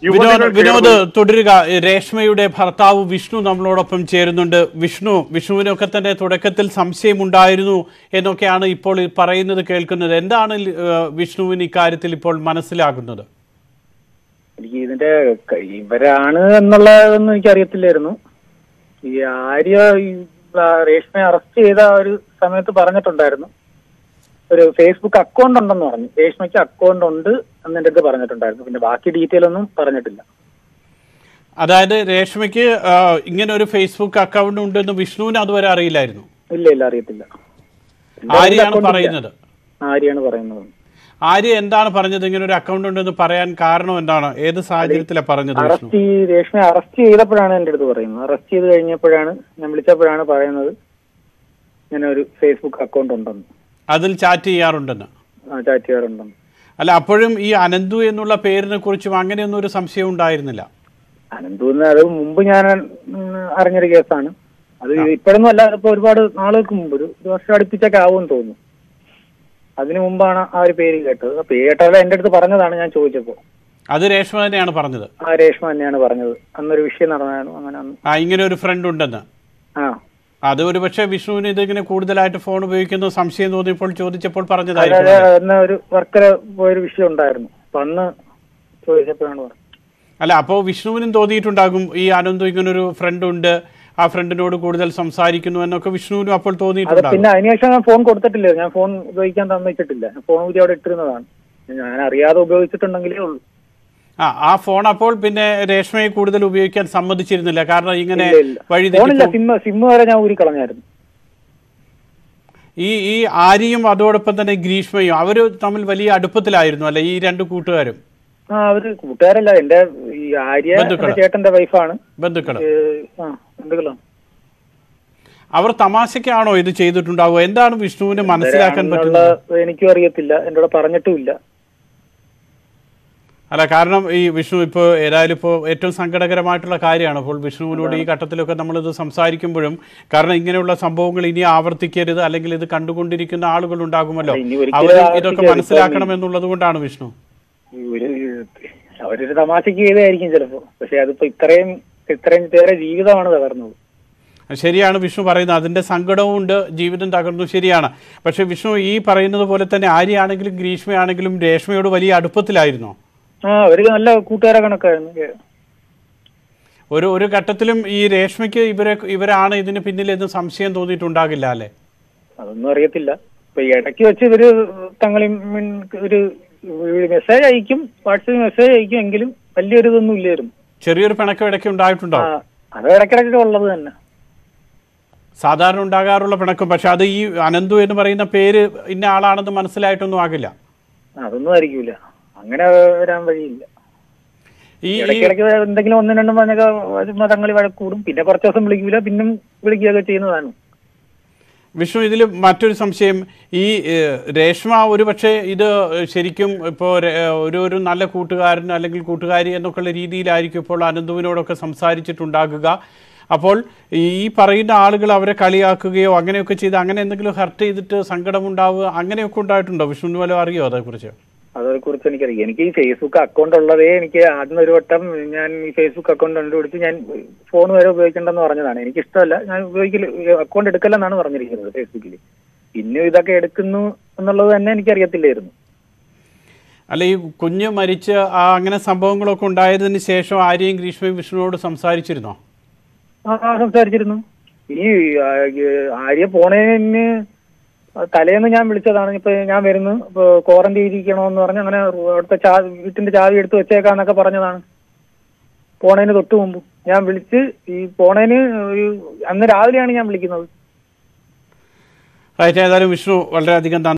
വിനോദ് യുവതികൾ വിനോദ് ചേർന്ന് തുടരുക രേഷ്മയുടെ ഭർത്താവ് വിഷ്ണു നമ്മളോടൊപ്പം ചേരുന്നുണ്ട് വിഷ്ണു വിഷ്ണുവിനൊക്കെ തന്നെ തുടക്കത്തിൽ സംശയമുണ്ടായിരുന്നു എന്നൊക്കെയാണ് ഇപ്പോൾ ഈ പറയുന്നത് കേൾക്കുന്നത് എന്താണ് ലി- ഏഹ് വിഷ്ണുവിന് ഇക്കാര്യത്തിൽ ഇപ്പോൾ മനസ്സിലാകുന്നത് എനിക്ക് ഇതിന്റെ ക- ഇവരാണ് എന്നുള്ളതൊന്നും എനിക്ക് അറിയത്തില്ലായിരുന്നു ഈ ആര്യ ഈ ആ രേഷ്മയെ അറസ്റ്റ് ചെയ്ത ആ ഒരു സമയത്ത് പറഞ്ഞിട്ടുണ്ടായിരുന്നു ഒരു ഫേസ്ബുക്ക് അക്കൗണ്ട് ഉണ്ടെന്ന് പറഞ്ഞു രേഷ്മയ്ക്ക് അക്കൗണ്ട് ഉണ്ട് എന്ന് എൻ്റെ അടുത്ത് പറഞ്ഞിട്ടുണ്ടായിരുന്നു പിന്നെ ബാക്കി ഡീറ്റെയിൽ ഒന്നും പറഞ്ഞിട്ടില്ല അതായത് രേഷ്മയ്ക്ക് ഏഹ്, ഇങ്ങനെ ഒരു ഫേസ്ബുക്ക് അക്കൗണ്ട് ഉണ്ടെന്ന് വിഷ്ണുവിന് അതുവരെ അറിയില്ലായിരുന്നു ഇല്ല ഇല്ല അറിയത്തില്ല എൻ്റെ ആര്യാണ് account ഇല്ല. പറയുന്നത് ആര്യാണ് പറയുന്നത് ആര്യ എന്താണ് പറഞ്ഞത് ഇങ്ങനെ ഒരു അക്കൗണ്ട് ഉണ്ടെന്ന് പറയാൻ കാരണം എന്താണ് ഏത് സാഹചര്യത്തിലാണ് പറഞ്ഞത് വിഷ്ണു അറസ്റ്റ് ഈ രേഷ്മയെ അറസ്റ്റ് ചെയ്തപ്പോഴാണ് എൻ്റെ അടുത്ത് പറയുന്നത് അറസ്റ്റ് ചെയ്ത് കഴിഞ്ഞപ്പോഴാണ് ഞാൻ വിളിച്ചപ്പോഴാണ് പറയുന്നത് ഇങ്ങനെ ഒരു ഫേസ്ബുക്ക് അക്കൗണ്ട് ഉണ്ടെന്ന് അതിൽ ചാറ്റ് ചെയ്യാറുണ്ടെന്ന് ആ ചാറ്റ് ചെയ്യാറുണ്ടെന്ന് അല്ല അപ്പോഴും ഈ അനന്തു എന്നുള്ള പേരിനെ കുറിച്ചും അങ്ങനെയൊന്നും ഒരു സംശയം ഉണ്ടായിരുന്നില്ല അനന്തൂന്ന് അത് മുമ്പ് ഞാൻ ഉം, അറിഞ്ഞൊരു കേസാണ് അത് ഇപ്പോഴൊന്നും അല്ല ഇപ്പൊ ഒരുപാട് നാളുകൾക്ക് മുമ്പ് ഒരു ഒരു വർഷം അടുപ്പിച്ചൊക്കെ ആവുമെന്ന് തോന്നുന്നു അതിനു മുമ്പാണ് ആ ഒരു പേര് കേട്ടത് ആ പേര് കേട്ടത് എന്റെ അടുത്ത് പറഞ്ഞതാണ് ഞാൻ ചോദിച്ചപ്പോ അത് രേഷ്മ തന്നെയാണ് പറഞ്ഞത് ആ രേഷ്മ തന്നെയാണ് പറഞ്ഞത് അന്നൊരു വിഷയം നടന്നായിരുന്നു അങ്ങനെ അന്ന് ആ ഇങ്ങനെ ഒരു ഫ്രണ്ട് ഉണ്ടെന്ന് ആ അത് ഒരു പക്ഷേ വിഷ്ണുവിന് ഇതിങ്ങനെ കൂടുതലായിട്ട് ഫോൺ ഉപയോഗിക്കുന്ന സംശയം തോന്നിയപ്പോൾ ചോദിച്ചപ്പോൾ അതായത് പറഞ്ഞതായിരിക്കും അന്ന് ഒരു വർക്കര പോയൊരു വിഷയം ഉണ്ടായിരുന്നു അപ്പൊ അന്ന് ചോദിച്ചപ്പോഴാണ് പറഞ്ഞത് അല്ല അപ്പോൾ വിഷ്ണുവിനും തോന്നിയിട്ടുണ്ടാകും ഈ അനന്തു ഇങ്ങനൊരു ഫ്രണ്ട് ഉണ്ട് ആ ഫ്രണ്ടിനോട് കൂടുതൽ സംസാരിക്കുന്നു എന്നൊക്കെ വിഷ്ണുവിനും അപ്പോൾ അത് തോന്നിയിട്ടുണ്ടാകും പിന്നെ അതിനുശേഷം ഞാൻ ഫോൺ കൊടുത്തിട്ടില്ല ഞാൻ ഫോൺ ഉപയോഗിക്കാൻ തന്നിച്ചിട്ടില്ല ഫോൺ ഊരി അവിടെ ഇട്ടിരുന്നതാണ് ഞാൻ അറിയാതെ ഉപയോഗിച്ചിട്ടുണ്ടെങ്കിലേ ഉള്ളൂ ആ ആ ഫോൺ അപ്പോൾ പിന്നെ രേഷ്മയെ കൂടുതൽ ഉപയോഗിക്കാൻ സമ്മതിച്ചിരുന്നില്ല കാരണം ഇങ്ങനെ ഇല്ല, ഇല്ല. വഴി ഫോണില്ല സിം സിം വരെ ഞാൻ ഊരി കളഞ്ഞായിരുന്നു ഈ ഈ ആര്യയും അതോടൊപ്പം തന്നെ ഗ്രീഷ്മയും അവർ തമ്മിൽ വലിയ അടുപ്പത്തിലായിരുന്നു അല്ലെ ഈ രണ്ട് കൂട്ടുകാരും ആ അവര് കൂട്ടുകാരല്ല എന്റെ ഈ ആര്യ ബന്ധുക്കള്. എന്റെ ചേട്ടന്റെ വൈഫാണ് ബന്ധുക്കൾ ആ ബന്ധുക്കളാണ് അവർ തമാശക്കാണോ ഇത് ചെയ്തിട്ടുണ്ടാവുക എന്താണ് വിഷ്ണുവിന് മനസ്സിലാക്കാൻ എന്നുള്ള പറ്റുന്നത് എനിക്കും അറിയത്തില്ല എന്നോട് പറഞ്ഞിട്ടുമില്ല അല്ല കാരണം ഈ വിഷ്ണു ഇപ്പോൾ ഏതായാലും ഇപ്പോൾ ഏറ്റവും സങ്കടകരമായിട്ടുള്ള കാര്യമാണ് അപ്പോൾ വിഷ്ണുവിനോട് ഈ ഘട്ടത്തിലൊക്കെ നമ്മളിത് സംസാരിക്കുമ്പോഴും കാരണം ഇങ്ങനെയുള്ള സംഭവങ്ങൾ ഇനി ആവർത്തിക്കരുത് അല്ലെങ്കിൽ ഇത് കണ്ടുകൊണ്ടിരിക്കുന്ന ആളുകൾ ഉണ്ടാകുമല്ലോ ഇനി ഒരിക്കലും അവർ ഇതൊക്കെ ആവർത്തിക്കരുത്. മനസ്സിലാക്കണം എന്നുള്ളത് കൊണ്ടാണ് വിഷ്ണു ഈ ഒരു അവരൊരു തമാശക്ക് ചെയ്തായിരിക്കും ചിലപ്പോ പക്ഷെ അതിപ്പോ ഇത്രയും ഇത്രയും പേരെ ജീവിതമാണ് തകർന്നത് ശരിയാണ് വിഷ്ണു പറയുന്നത് അതിൻ്റെ സങ്കടവും ഉണ്ട് ജീവിതം തകർന്നു ശരിയാണ് പക്ഷേ വിഷ്ണു ഈ പറയുന്നത് പോലെ തന്നെ ആര്യയാണെങ്കിലും ഗ്രീഷ്മയാണെങ്കിലും രേഷ്മയോട് വലിയ അടുപ്പത്തിലായിരുന്നോ ആ അവര് നല്ല കൂട്ടുകാരെ കണക്കായിരുന്നു ഒരു ഒരു ഘട്ടത്തിലും ഈ രേഷ്മയ്ക്ക് ഇവരെ ഇവരാണ് ഇതിന് പിന്നിൽ എന്ന് സംശയം തോന്നിയിട്ടുണ്ടാകില്ല അല്ലേ അതൊന്നും അറിയത്തില്ല ഇപ്പൊ ഈ ഇടയ്ക്ക് വെച്ച് ഇവര് തങ്ങളിൽ ഒരു മെസ്സേജ് അയക്കും വാട്സപ്പിൽ മെസ്സേജ് അയക്കും എങ്കിലും വലിയൊരു ഇതൊന്നും ഇല്ലായിരുന്നു ചെറിയൊരു പിണക്കം ഇടയ്ക്ക് ആ ഉണ്ടായിട്ടുണ്ടാവും അത് ഇടയ്ക്കിടയ്ക്ക് ഉള്ളത് തന്നെ സാധാരണ ഉണ്ടാകാറുള്ള പിണക്കം പക്ഷെ അത് ഈ അനന്തു എന്ന് പറയുന്ന പേര് ഇന്ന ആളാണെന്ന് മനസ്സിലായിട്ടൊന്നും ആകില്ല അതൊന്നും ആയിരിക്കൂല അങ്ങനെ വരാൻ വഴിയില്ല ഈ ഈ ഇടയ്ക്കിടയ്ക്ക് എന്തെങ്കിലും ഒന്നും രണ്ടും പറഞ്ഞൊക്കെ തങ്ങളിൽ വഴക്കൂടും പിന്നെ കുറച്ച് ദിവസം വിളിക്കൂല പിന്നും വിളിക്കുകയൊക്കെ ചെയ്യുന്നതാണ് വിഷ്ണു ഇതിൽ മറ്റൊരു സംശയം ഈ ഏഹ്, രേഷ്മ ഒരു പക്ഷേ ഇത് ശരിക്കും ഇപ്പോൾ ഒരു ഒരു നല്ല കൂട്ടുകാരൻ അല്ലെങ്കിൽ കൂട്ടുകാരി എന്നൊക്കെയുള്ള രീതിയിലായിരിക്കും ഇപ്പോൾ അനന്തുവിനോടൊക്കെ സംസാരിച്ചിട്ടുണ്ടാകുക അപ്പോൾ ഈ പറയുന്ന ആളുകൾ അവരെ കളിയാക്കുകയോ അങ്ങനെയൊക്കെ ചെയ്ത് അങ്ങനെ എന്തെങ്കിലും ഹർട്ട് ചെയ്തിട്ട് സങ്കടമുണ്ടാവുക അങ്ങനെയൊക്കെ ഉണ്ടായിട്ടുണ്ടോ വിഷ്ണുവിന് വല്ലതും അറിയോ അതേക്കുറിച്ച് അതേ കുറിച്ച് എനിക്കറിയാം എനിക്ക് ഈ ഫേസ്ബുക്ക് അക്കൗണ്ട് ഉള്ളതേ എനിക്ക് ആദ്യം ഒരു വട്ടം ഞാൻ ഈ ഫേസ്ബുക്ക് അക്കൗണ്ട് കണ്ടുപിടിച്ച് ഞാൻ ഫോൺ വരെ ഉപയോഗിക്കണ്ടെന്ന് പറഞ്ഞതാണ് എനിക്ക് ഇഷ്ടമല്ല ഞാൻ ഉപയോഗിക്കൽ അക്കൗണ്ട് എടുക്കല്ലെന്നാണ് പറഞ്ഞിരിക്കുന്നത് ഫേസ്ബുക്കിൽ പിന്നെ ഇതൊക്കെ എടുക്കുന്നു എന്നുള്ളത് തന്നെ എനിക്കറിയത്തില്ലായിരുന്നു അല്ല ഈ കുഞ്ഞ് മരിച്ച് ആ അങ്ങനെ സംഭവങ്ങളൊക്കെ ഉണ്ടായതിന് ശേഷം ആര്യയും ഗ്രീഷ്മയും വിഷ്ണുവോട് സംസാരിച്ചിരുന്നോ ആ ആ, സംസാരിച്ചിരുന്നു ഈ ആ, ഈ ആര്യ പോണേന് തലേന്ന് ഞാൻ വിളിച്ചതാണ് ഇപ്പൊ ഞാൻ വരുന്നു ഇപ്പൊ ക്വാറന്റൈൻ ഇരിക്കണമെന്ന് പറഞ്ഞ് അങ്ങനെ അവിടുത്തെ ചാ വീട്ടിന്റെ ചാവി എടുത്ത് വെച്ചേക്കാന്നൊക്കെ പറഞ്ഞതാണ് പോണേന് തൊട്ട് മുമ്പ് ഞാൻ വിളിച്ച് ഈ പോണേന് ഒരു അന്ന് രാവിലെയാണ് ഞാൻ വിളിക്കുന്നത് റൈറ്റ് ഏതായാലും വിഷ്ണു വളരെയധികം നന്ദി